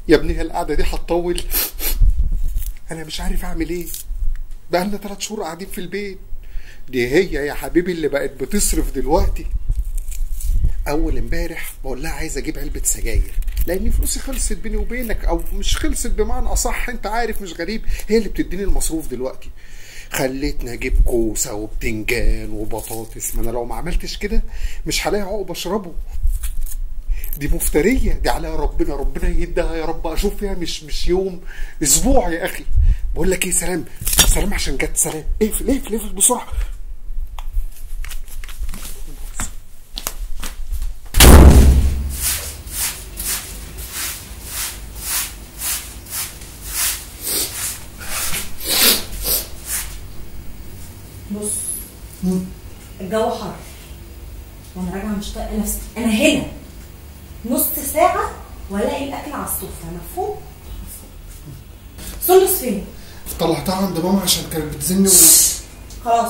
يا ابني هي القعده دي هتطول انا مش عارف اعمل ايه بقالنا ثلاث شهور قاعدين في البيت دي هي يا حبيبي اللي بقت بتصرف دلوقتي اول امبارح بقول لها عايز اجيب علبه سجاير لان فلوسي خلصت بيني وبينك او مش خلصت بمعنى اصح انت عارف مش غريب هي اللي بتديني المصروف دلوقتي خليتني اجيب كوسه وبتنجان وبطاطس ما انا لو ما عملتش كده مش هلاقي عقب اشربه دي مفتريه دي عليها ربنا ربنا يدها يا رب اشوف فيها مش مش يوم اسبوع يا اخي بقول لك ايه سلام سلام عشان جت سلام اقفل اقفل اقفل بسرعه بص الجو حر وانا راجعه مش طايقه نفسي انا هنا نص ساعه والاقي الاكل على السفره مفهوم سندس فين طلعتها عند ماما عشان كانت بتزني و... خلاص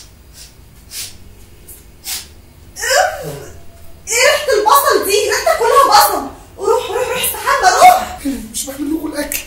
ايه ريحه البصل دي ريحتها كلها بصل روح روح روح استحمى روح مش بعمل لكم الاكل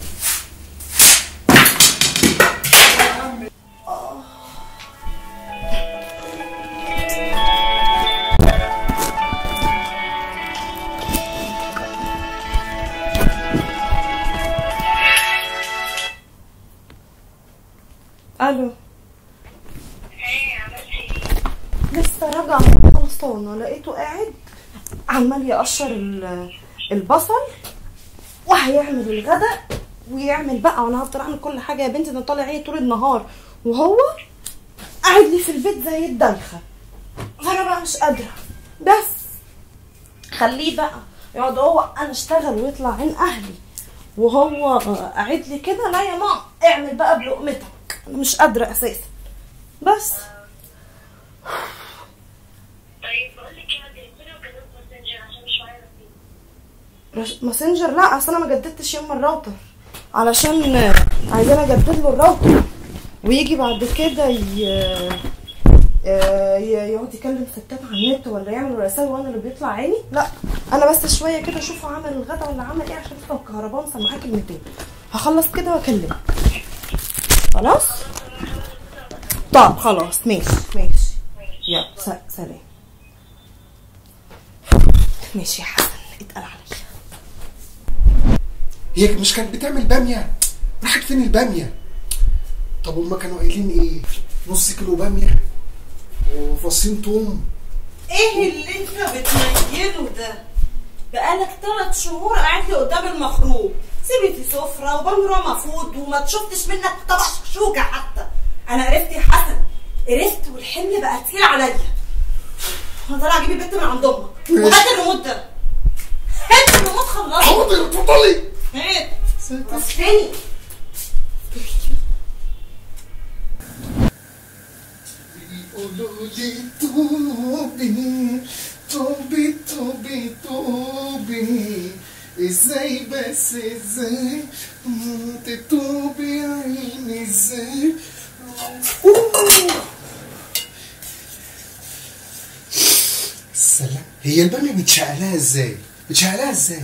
الو ايه عملتي ايه؟ لسه راجعه خلصانه لقيته قاعد عمال يقشر ال- البصل وهيعمل الغداء ويعمل بقى وانا هفضل اعمل كل حاجه يا بنتي ده طالع عيني طول النهار وهو قاعد لي في البيت زي الدلخه فانا بقى مش قادره بس خليه بقى يقعد هو انا اشتغل ويطلع عين اهلي وهو قاعد لي كده لا يا ماما اعمل بقى بلقمتك انا مش قادره اساسا بس طيب بقول لك ايه ما تليفوني وكلمت ماسنجر عشان مش معايا رصيد رش- ماسنجر لا اصل انا ما جددتش يوم الراوتر علشان عايزين اجدد له الراوتر ويجي بعد كده ي... آه، ي- يقعد يكلم ستات على النت ولا يعمل رسائل وانا اللي بيطلع عيني لا انا بس شويه كده اشوفه عمل الغدا ولا عمل ايه عشان لسه الكهرباء مسمعاه كلمتين هخلص كده واكلمك خلاص طب خلاص ماشي ماشي يلا س- سلام ماشي يا حسن اتقل عليا هي مش كانت بتعمل باميه راحت فين الباميه طب هما كانوا قايلين ايه نص كيلو باميه وفصين توم ايه اللي انت بتنيله ده بقالك ثلاث شهور قاعد لي قدام المخروب سيبي في سفرة وبمرة مفروض وما شفتش منك طبق شوكة حتى انا عرفت يا حسن عرفت والحمل بقى تقيل عليا انا طالعه اجيب البنت من عند امك ماشي. وهات الريموت ده هات الريموت خلصت حاضر اتفضلي هات بس تاني بيقولوا لي توبي توبي توبي توبي ازاي بس ازاي تتوبي عيني ازاي سلام هي البامية بتشعلها ازاي؟ بتشعلها ازاي؟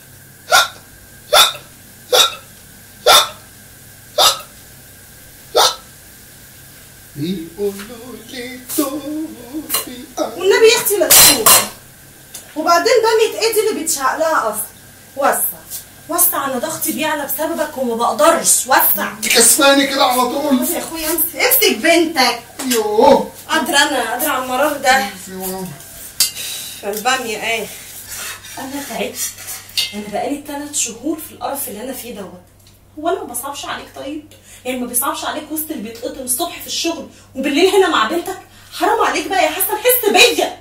بيقولوا لي توبي والنبي يا اختي لا تشوف وبعدين بامية ايه دي اللي بتشعلها اصلا وسع وسع انا ضغطي بيعلى بسببك وما بقدرش وسع انت كسفاني كده على طول بص يا اخويا امسك امسك بنتك يوه قادرة انا قادرة على المرار ده في ماما. فالبامية ايه انا تعبت انا بقالي ثلاث شهور في القرف اللي انا فيه دوت هو انا ما بصعبش عليك طيب يعني ما بيصعبش عليك وسط اللي بيتقطم الصبح في الشغل وبالليل هنا مع بنتك حرام عليك بقى يا حسن حس بيا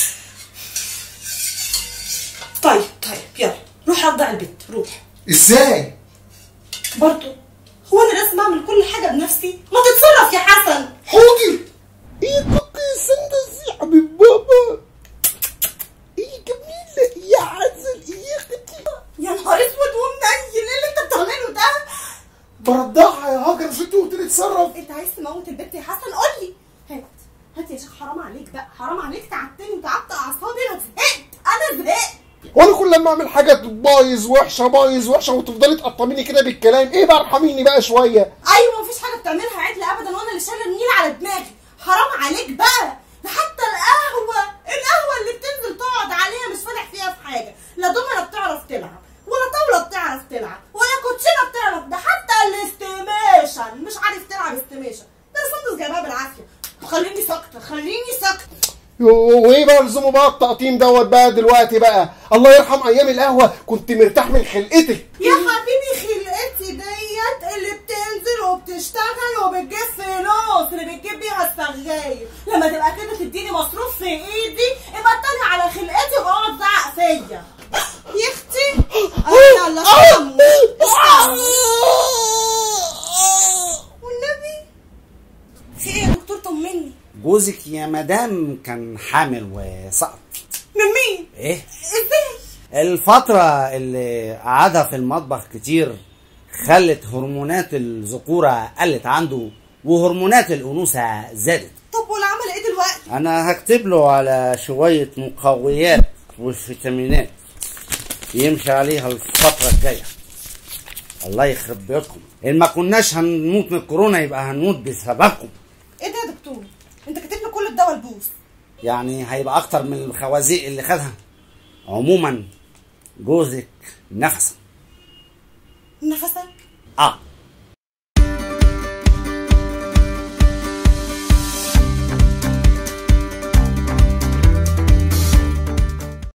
طيب طيب يلا روح رضع البنت روح ازاي؟ برضه هو انا لازم اعمل كل حاجه بنفسي ما تتصرف يا حسن حاضر ايه كوكي سندس يا حبيب بابا ايه جميلة يا عسل ايه يا اختي يا نهار اسود ومنيل ايه اللي انت بتعمله ده بردعها يا هاجر مش انت قلت لي اتصرف انت عايز تموت البنت يا حسن قول لي هات هات يا شيخ حرام عليك بقى حرام عليك تعبتني وتعبت اعصابي انا زهقت انا زهقت وانا كل كل ما اعمل حاجه بايظ وحشه بايظ وحشه وتفضلي تقطميني كده بالكلام ايه بقى ارحميني بقى شويه ايوه مفيش حاجه بتعملها عدل ابدا وانا اللي شايله النيل على دماغي حرام عليك بقى ده حتى القهوه القهوه اللي بتنزل تقعد عليها مش فالح فيها في حاجه لا دومنه بتعرف تلعب ولا طاوله بتعرف تلعب ولا كوتشينه بتعرف ده حتى الاستيميشن مش عارف تلعب استيميشن ده الفندس جايبها بالعافيه خليني ساكته خليني ساكته و- وايه بقى لزومه بقى التقطيم دوت بقى دلوقتي بقى الله يرحم ايام القهوه كنت مرتاح من خلقتك يا حبيبي خلقتي ديت اللي بتنزل وبتشتغل وبتجيب فلوس اللي بتجيب بيها السجاير لما تبقى كده تديني مصروف في ايدي ابقى اتني على خلقتي واقعد زعق فيا يا اختي الله الله استنوا والنبي في ايه يا دكتور طمني جوزك يا مدام كان حامل وسقط من مين ايه ازاي الفترة اللي قعدها في المطبخ كتير خلت هرمونات الذكورة قلت عنده وهرمونات الأنوثة زادت طب والعمل ايه دلوقتي أنا هكتب له على شوية مقويات وفيتامينات يمشي عليها الفترة الجاية الله يخرب بيتكم إن ما كناش هنموت من الكورونا يبقى هنموت بسببكم ايه ده يا دكتور انت كاتب لي كل الدواء البوس يعني هيبقى أكتر من الخوازيق اللي خدها عموما جوزك نفسه نفسك اه